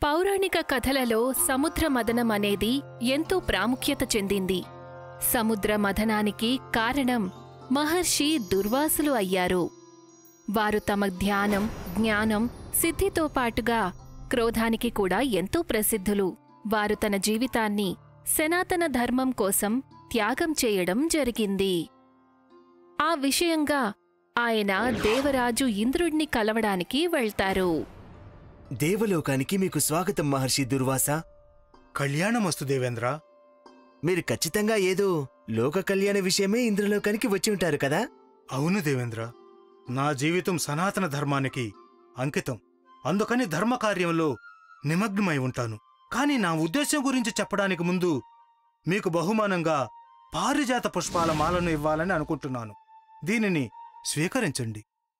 పౌరాణిక కథలలో సముద్ర మదనం అనేది ఎంతో ప్రాముఖ్యత చెందింది సముద్ర మథనానికి కారణం మహర్షి దుర్వాసులు అయ్యారు వారు తమ ధ్యానం జ్ఞానం సిద్ధితో పాటుగా క్రోధానికి కూడా ఎంతో ప్రసిద్ధులు వారు తన జీవితాన్ని సనాతన ధర్మం కోసం త్యాగం చేయడం జరిగింది ఆ విషయంగా ఆయన దేవరాజు ఇంద్రుడిని కలవడానికి వెళ్తారు దేవలోకానికి మీకు స్వాగతం మహర్షి దుర్వాస కళ్యాణమస్తు దేవేంద్ర మీరు ఖచ్చితంగా ఏదో లోక కళ్యాణ విషయమే ఇంద్రలోకానికి వచ్చి ఉంటారు కదా అవును దేవేంద్ర నా జీవితం సనాతన ధర్మానికి అంకితం అందుకని ధర్మ కార్యంలో నిమగ్నమై ఉంటాను కానీ నా ఉద్దేశం గురించి చెప్పడానికి ముందు మీకు బహుమానంగా పారిజాత పుష్పాల మాలను ఇవ్వాలని అనుకుంటున్నాను దీనిని స్వీకరించండి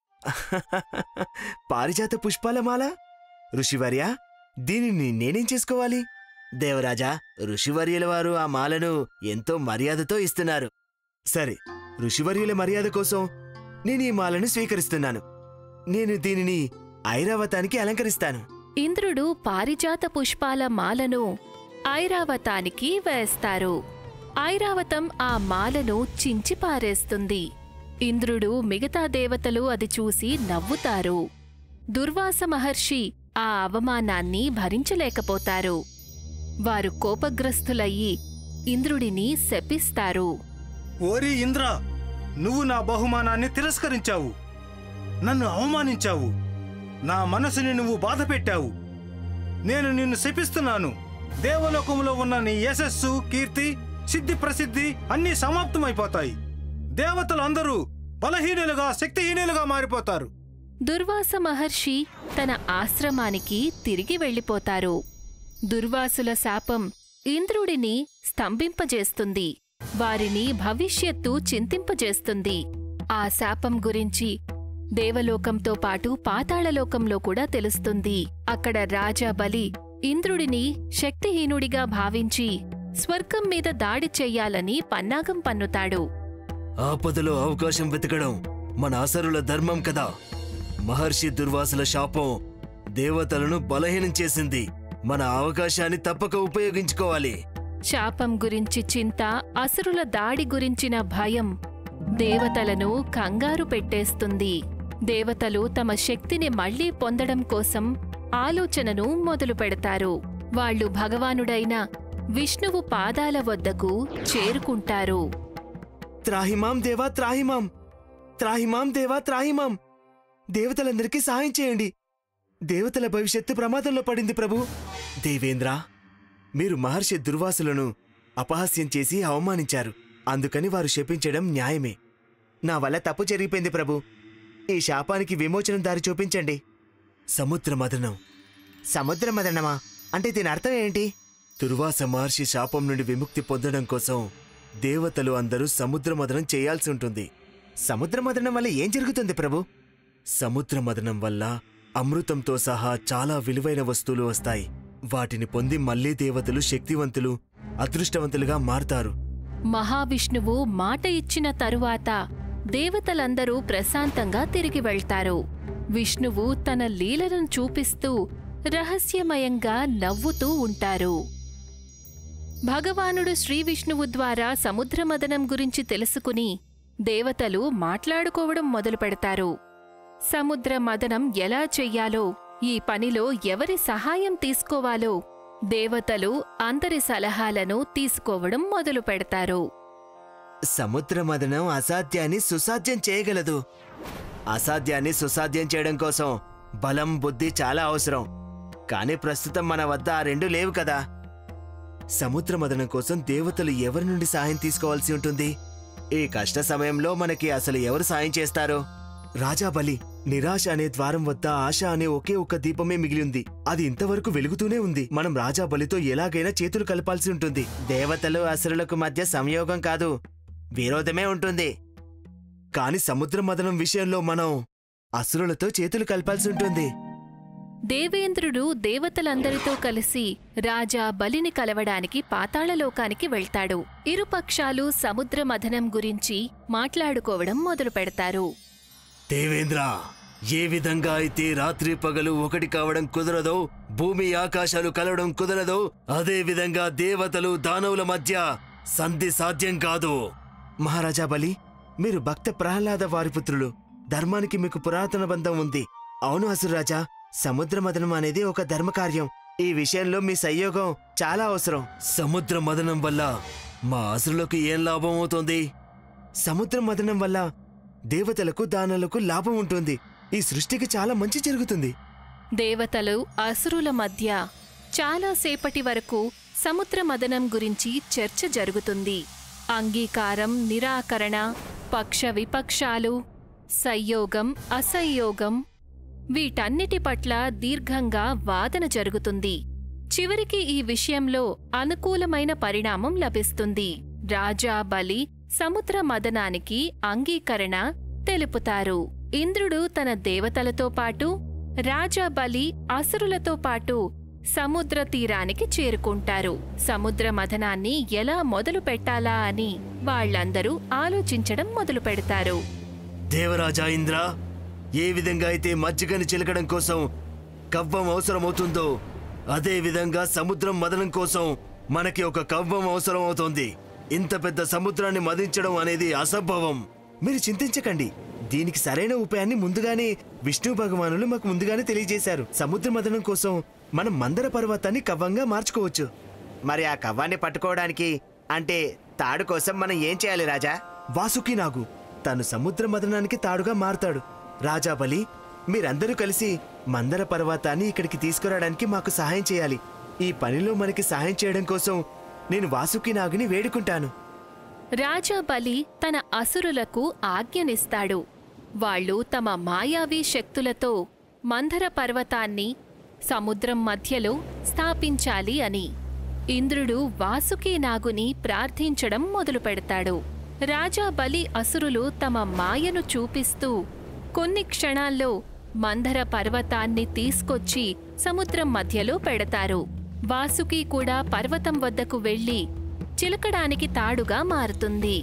పారిజాత పుష్పాల మాల ఋషివర్య దీనిని నేనేం చేసుకోవాలి దేవరాజా ఋషివర్యుల వారు ఆ మాలను ఎంతో మర్యాదతో ఇస్తున్నారు సరే ఋషివర్యుల మర్యాద కోసం నేను ఈ మాలను స్వీకరిస్తున్నాను నేను దీనిని ఐరావతానికి అలంకరిస్తాను ఇంద్రుడు పారిజాత పుష్పాల మాలను ఐరావతానికి వేస్తారు ఐరావతం ఆ మాలను చించి పారేస్తుంది ఇంద్రుడు మిగతా దేవతలు అది చూసి నవ్వుతారు దుర్వాస మహర్షి ఆ అవమానాన్ని భరించలేకపోతారు వారు కోపగ్రస్తులయ్యి ఇంద్రుడిని శపిస్తారు ఓరి ఇంద్ర నువ్వు నా బహుమానాన్ని తిరస్కరించావు నన్ను అవమానించావు నా మనసుని నువ్వు బాధ పెట్టావు నేను నిన్ను శపిస్తున్నాను దేవలోకంలో ఉన్న నీ యశస్సు కీర్తి సిద్ధి ప్రసిద్ధి అన్నీ సమాప్తమైపోతాయి దేవతలందరూ బలహీనులుగా శక్తిహీనులుగా మారిపోతారు దుర్వాస మహర్షి తన ఆశ్రమానికి తిరిగి వెళ్ళిపోతారు దుర్వాసుల శాపం ఇంద్రుడిని స్తంభింపజేస్తుంది వారిని భవిష్యత్తు చింతింపజేస్తుంది ఆ శాపం గురించి దేవలోకంతో పాటు పాతాళలోకంలో కూడా తెలుస్తుంది అక్కడ రాజా బలి ఇంద్రుడిని శక్తిహీనుడిగా భావించి స్వర్గం మీద దాడి చెయ్యాలని పన్నాగం పన్నుతాడు ఆపదలో అవకాశం వెతకడం మన అసరుల ధర్మం కదా మహర్షి దుర్వాసుల శాపం దేవతలను బలహీనం చేసింది మన అవకాశాన్ని తప్పక ఉపయోగించుకోవాలి శాపం గురించి చింత అసురుల దాడి గురించిన భయం దేవతలను కంగారు పెట్టేస్తుంది దేవతలు తమ శక్తిని మళ్లీ పొందడం కోసం ఆలోచనను మొదలు పెడతారు వాళ్ళు భగవానుడైన విష్ణువు పాదాల వద్దకు చేరుకుంటారు త్రాహిమాం దేవా త్రాహిమాం త్రాహిమాం దేవా త్రాహిమాం దేవతలందరికీ సహాయం చేయండి దేవతల భవిష్యత్తు ప్రమాదంలో పడింది ప్రభు దేవేంద్ర మీరు మహర్షి దుర్వాసులను అపహాస్యం చేసి అవమానించారు అందుకని వారు శపించడం న్యాయమే నా వల్ల తప్పు జరిగిపోయింది ప్రభు ఈ శాపానికి విమోచనం దారి చూపించండి సముద్ర మదనం సముద్ర మదనమా అంటే దీని అర్థం ఏంటి దుర్వాస మహర్షి శాపం నుండి విముక్తి పొందడం కోసం దేవతలు అందరూ సముద్ర మదనం చేయాల్సి ఉంటుంది సముద్ర మదనం వల్ల ఏం జరుగుతుంది ప్రభు సముద్ర మదనం వల్ల అమృతంతో సహా చాలా విలువైన వస్తువులు వస్తాయి వాటిని పొంది మళ్ళీ దేవతలు శక్తివంతులు అదృష్టవంతులుగా మారతారు మహావిష్ణువు మాట ఇచ్చిన తరువాత దేవతలందరూ ప్రశాంతంగా తిరిగి వెళ్తారు విష్ణువు తన లీలలను చూపిస్తూ రహస్యమయంగా నవ్వుతూ ఉంటారు భగవానుడు శ్రీవిష్ణువు ద్వారా సముద్రమదనం గురించి తెలుసుకుని దేవతలు మాట్లాడుకోవడం మొదలుపెడతారు సముద్ర మదనం ఎలా చెయ్యాలో ఈ పనిలో ఎవరి సహాయం తీసుకోవాలో దేవతలు అందరి సలహాలను తీసుకోవడం మొదలు పెడతారు సముద్ర మదనం అసాధ్యాన్ని సుసాధ్యం చేయగలదు అసాధ్యాన్ని సుసాధ్యం చేయడం కోసం బలం బుద్ధి చాలా అవసరం కానీ ప్రస్తుతం మన వద్ద ఆ రెండు లేవు కదా సముద్ర మదనం కోసం దేవతలు ఎవరి నుండి సాయం తీసుకోవాల్సి ఉంటుంది ఈ కష్ట సమయంలో మనకి అసలు ఎవరు సాయం చేస్తారో రాజా బలి నిరాశ అనే ద్వారం వద్ద ఆశ అనే ఒకే ఒక్క దీపమే మిగిలి ఉంది అది ఇంతవరకు వెలుగుతూనే ఉంది మనం రాజా బలితో ఎలాగైనా చేతులు కలపాల్సి ఉంటుంది దేవతలు అసురులకు మధ్య సంయోగం కాదు విరోధమే ఉంటుంది కాని సముద్ర మదనం విషయంలో మనం అసురులతో చేతులు కలపాల్సి ఉంటుంది దేవేంద్రుడు దేవతలందరితో కలిసి రాజా బలిని కలవడానికి పాతాళలోకానికి వెళ్తాడు ఇరుపక్షాలు సముద్ర మథనం గురించి మాట్లాడుకోవడం మొదలు పెడతారు దేవేంద్ర ఏ విధంగా అయితే రాత్రి పగలు ఒకటి కావడం కుదరదో భూమి ఆకాశాలు కలవడం కుదరదో అదే విధంగా దేవతలు దానవుల మధ్య సంధి సాధ్యం కాదు మహారాజా బలి మీరు భక్త ప్రహ్లాద వారి పుత్రులు ధర్మానికి మీకు పురాతన బంధం ఉంది అవును అసురాజా సముద్ర మదనం అనేది ఒక ధర్మకార్యం ఈ విషయంలో మీ సంయోగం చాలా అవసరం సముద్ర మదనం వల్ల మా అసురులకు ఏం లాభం అవుతుంది సముద్ర మదనం వల్ల దేవతలకు దానులకు లాభం ఉంటుంది ఈ సృష్టికి చాలా మంచి జరుగుతుంది దేవతలు అసురుల మధ్య చాలాసేపటి వరకు సముద్ర మదనం గురించి చర్చ జరుగుతుంది అంగీకారం నిరాకరణ పక్ష విపక్షాలు సంయోగం అసంయోగం వీటన్నిటి పట్ల దీర్ఘంగా వాదన జరుగుతుంది చివరికి ఈ విషయంలో అనుకూలమైన పరిణామం లభిస్తుంది రాజా బలి సముద్ర మదనానికి అంగీకరణ తెలుపుతారు ఇంద్రుడు తన దేవతలతో పాటు రాజా బలి అసురులతో పాటు సముద్ర తీరానికి చేరుకుంటారు సముద్ర మథనాన్ని ఎలా మొదలు పెట్టాలా అని వాళ్ళందరూ ఆలోచించడం మొదలు పెడతారు దేవరాజా ఇంద్ర ఏ విధంగా అయితే మజ్జిగని చిలకడం కోసం కవ్వం అవసరమవుతుందో అదే విధంగా సముద్రం మదనం కోసం మనకి ఒక కవ్వం అవసరం అవుతోంది ఇంత పెద్ద సముద్రాన్ని మదించడం అనేది అసంభవం మీరు చింతించకండి దీనికి సరైన ఉపాయాన్ని ముందుగానే విష్ణు భగవానులు మాకు ముందుగానే తెలియజేశారు సముద్ర మదనం కోసం మనం మందర పర్వతాన్ని కవ్వంగా మార్చుకోవచ్చు మరి ఆ కవ్వాన్ని పట్టుకోవడానికి అంటే తాడు కోసం మనం ఏం చేయాలి రాజా వాసుకి నాగు తను సముద్ర మదనానికి తాడుగా మారుతాడు రాజా బలి మీరందరూ కలిసి మందర పర్వతాన్ని ఇక్కడికి తీసుకురావడానికి మాకు సహాయం చేయాలి ఈ పనిలో మనకి సహాయం చేయడం కోసం నేను వాసుకి నాగుని వేడుకుంటాను రాజా బలి తన అసురులకు ఆజ్ఞనిస్తాడు వాళ్ళు తమ మాయావి శక్తులతో మందర పర్వతాన్ని సముద్రం మధ్యలో స్థాపించాలి అని ఇంద్రుడు వాసుకి నాగుని ప్రార్థించడం మొదలుపెడతాడు రాజా బలి అసురులు తమ మాయను చూపిస్తూ కొన్ని క్షణాల్లో మందర పర్వతాన్ని తీసుకొచ్చి సముద్రం మధ్యలో పెడతారు వాసుకి కూడా పర్వతం వద్దకు వెళ్లి చిలకడానికి తాడుగా మారుతుంది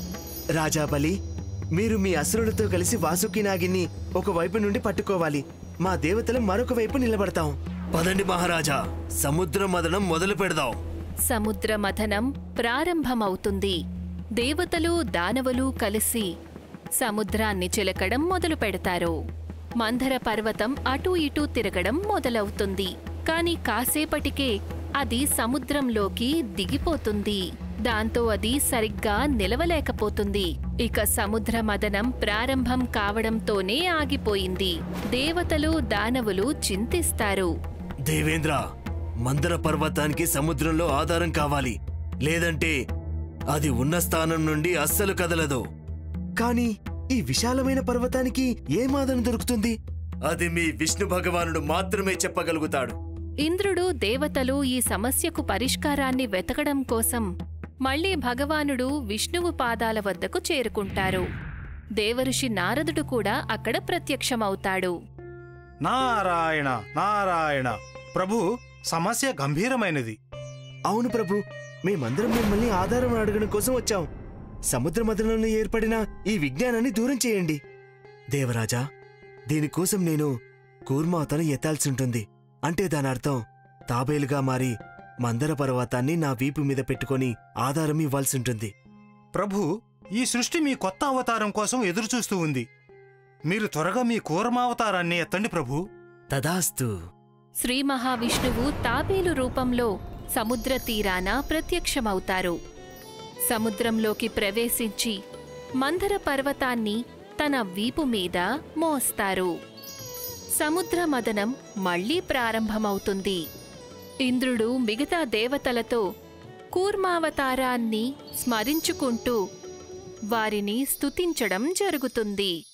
రాజా బలి మీరు మీ అసురులతో కలిసి వాసుకి నాగిని ఒక వైపు నుండి పట్టుకోవాలి మా దేవతలు మరొక వైపు నిలబడతాం పదండి మహారాజా సముద్ర మదనం మొదలు పెడదాం సముద్ర మథనం ప్రారంభమవుతుంది దేవతలు దానవులు కలిసి సముద్రాన్ని చిలకడం మొదలు పెడతారు మందర పర్వతం అటూ ఇటూ తిరగడం మొదలవుతుంది కాని కాసేపటికే అది సముద్రంలోకి దిగిపోతుంది దాంతో అది సరిగ్గా నిలవలేకపోతుంది ఇక సముద్ర మదనం ప్రారంభం కావడంతోనే ఆగిపోయింది దేవతలు దానవులు చింతిస్తారు దేవేంద్ర మందర పర్వతానికి సముద్రంలో ఆధారం కావాలి లేదంటే అది ఉన్న స్థానం నుండి అస్సలు కదలదు కానీ ఈ విశాలమైన పర్వతానికి ఏం ఆధారం దొరుకుతుంది అది మీ విష్ణు భగవానుడు మాత్రమే చెప్పగలుగుతాడు ఇంద్రుడు దేవతలు ఈ సమస్యకు పరిష్కారాన్ని వెతకడం కోసం మళ్ళీ భగవానుడు విష్ణువు పాదాల వద్దకు చేరుకుంటారు దేవఋషి నారదుడు కూడా అక్కడ ప్రత్యక్షమవుతాడు నారాయణ నారాయణ ప్రభు సమస్య గంభీరమైనది అవును ప్రభు మేమందరం మిమ్మల్ని ఆధారం అడగడం కోసం వచ్చాం సముద్ర మదనంలో ఏర్పడిన ఈ విజ్ఞానాన్ని దూరం చేయండి దేవరాజా దీనికోసం నేను కూర్మావతను ఎత్తాల్సి ఉంటుంది అంటే దాని అర్థం తాబేలుగా మారి మందర పర్వతాన్ని నా వీపు మీద పెట్టుకొని ఆధారం ఇవ్వాల్సి ఉంటుంది ప్రభు ఈ సృష్టి మీ కొత్త అవతారం కోసం ఎదురుచూస్తూ ఉంది మీరు త్వరగా మీ కూరమావతారాన్ని ఎత్తండి ప్రభు తదాస్తు శ్రీ మహావిష్ణువు తాబేలు రూపంలో సముద్ర తీరాన ప్రత్యక్షమవుతారు సముద్రంలోకి ప్రవేశించి మందర పర్వతాన్ని తన వీపు మీద మోస్తారు సముద్ర మదనం మళ్లీ ప్రారంభమవుతుంది ఇంద్రుడు మిగతా దేవతలతో కూర్మావతారాన్ని స్మరించుకుంటూ వారిని స్తుతించడం జరుగుతుంది